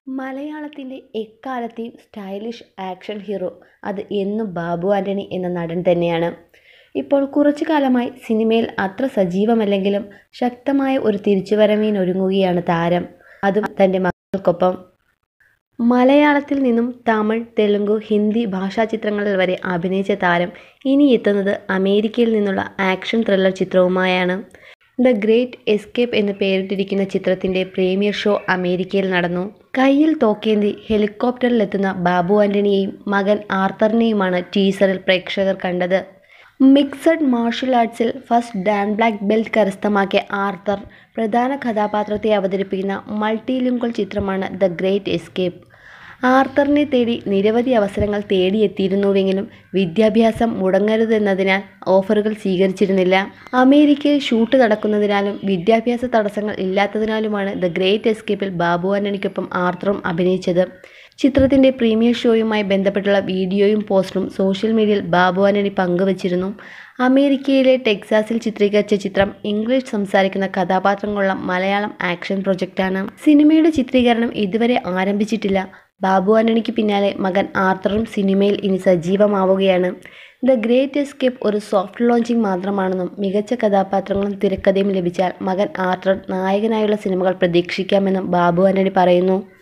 മലയാളത്തിൻ്റെ എക്കാലത്തെയും stylish action hero അത് എന്നും ബാബു ആൻ്റണി എന്ന നടൻ തന്നെയാണ് ഇപ്പോൾ കുറച്ചു കാലമായി സിനിമയിൽ അത്ര സജീവമല്ലെങ്കിലും ശക്തമായ ഒരു തിരിച്ചുവരവിനൊരുങ്ങുകയാണ് താരം അതും തൻ്റെ മക്കൾക്കൊപ്പം മലയാളത്തിൽ നിന്നും തമിഴ് തെലുങ്ക് ഹിന്ദി ഭാഷാ ചിത്രങ്ങളിൽ വരെ അഭിനയിച്ച താരം ഇനി എത്തുന്നത് അമേരിക്കയിൽ നിന്നുള്ള ആക്ഷൻ ത്രില്ലർ ചിത്രവുമായാണ് ദ ഗ്രേറ്റ് എസ്കേപ്പ് എന്ന് പേരിട്ടിരിക്കുന്ന ചിത്രത്തിൻ്റെ പ്രീമിയർ ഷോ അമേരിക്കയിൽ നടന്നു കയ്യിൽ തോക്കേന്തി ഹെലികോപ്റ്ററിലെത്തുന്ന ബാബു ആൻ്റണിയെയും മകൻ ആർത്തറിനെയുമാണ് ടീസറിൽ പ്രേക്ഷകർ കണ്ടത് മിക്സഡ് മാർഷൽ ആർട്സിൽ ഫസ്റ്റ് ഡാൻ ബ്ലാക്ക് ബെൽറ്റ് കരസ്ഥമാക്കിയ ആർത്തർ പ്രധാന കഥാപാത്രത്തെ അവതരിപ്പിക്കുന്ന മൾട്ടിലിംഗ്വൽ ചിത്രമാണ് ദ ഗ്രേറ്റ് എസ്കേപ്പ് ആർത്തറിനെ തേടി നിരവധി അവസരങ്ങൾ തേടിയെത്തിയിരുന്നുവെങ്കിലും വിദ്യാഭ്യാസം മുടങ്ങരുതെന്നതിനാൽ ഓഫറുകൾ സ്വീകരിച്ചിരുന്നില്ല അമേരിക്കയിൽ ഷൂട്ട് നടക്കുന്നതിനാലും വിദ്യാഭ്യാസ തടസ്സങ്ങൾ ഇല്ലാത്തതിനാലുമാണ് ദ ഗ്രേറ്റ് എസ്കേപ്പിൽ ബാബു ആൻ്റണിക്കൊപ്പം ആർത്തറും അഭിനയിച്ചത് ചിത്രത്തിൻ്റെ പ്രീമിയർ ഷോയുമായി ബന്ധപ്പെട്ടുള്ള വീഡിയോയും പോസ്റ്ററും സോഷ്യൽ മീഡിയയിൽ ബാബു ആൻ്റണി പങ്കുവച്ചിരുന്നു അമേരിക്കയിലെ ടെക്സാസിൽ ചിത്രീകരിച്ച ചിത്രം ഇംഗ്ലീഷ് സംസാരിക്കുന്ന കഥാപാത്രങ്ങളുള്ള മലയാളം ആക്ഷൻ പ്രൊജക്റ്റാണ് സിനിമയുടെ ചിത്രീകരണം ഇതുവരെ ആരംഭിച്ചിട്ടില്ല ബാബു ആൻ്റണിക്ക് പിന്നാലെ മകൻ ആർത്തറും സിനിമയിൽ ഇനി സജീവമാവുകയാണ് ദ ഗ്രേറ്റ് എസ്കേപ്പ് ഒരു സോഫ്റ്റ് ലോഞ്ചിങ് മാത്രമാണെന്നും മികച്ച കഥാപാത്രങ്ങളും തിരക്കഥയും ലഭിച്ചാൽ മകൻ ആർത്തർ നായകനായുള്ള സിനിമകൾ പ്രതീക്ഷിക്കാമെന്നും ബാബു ആൻ്റണി പറയുന്നു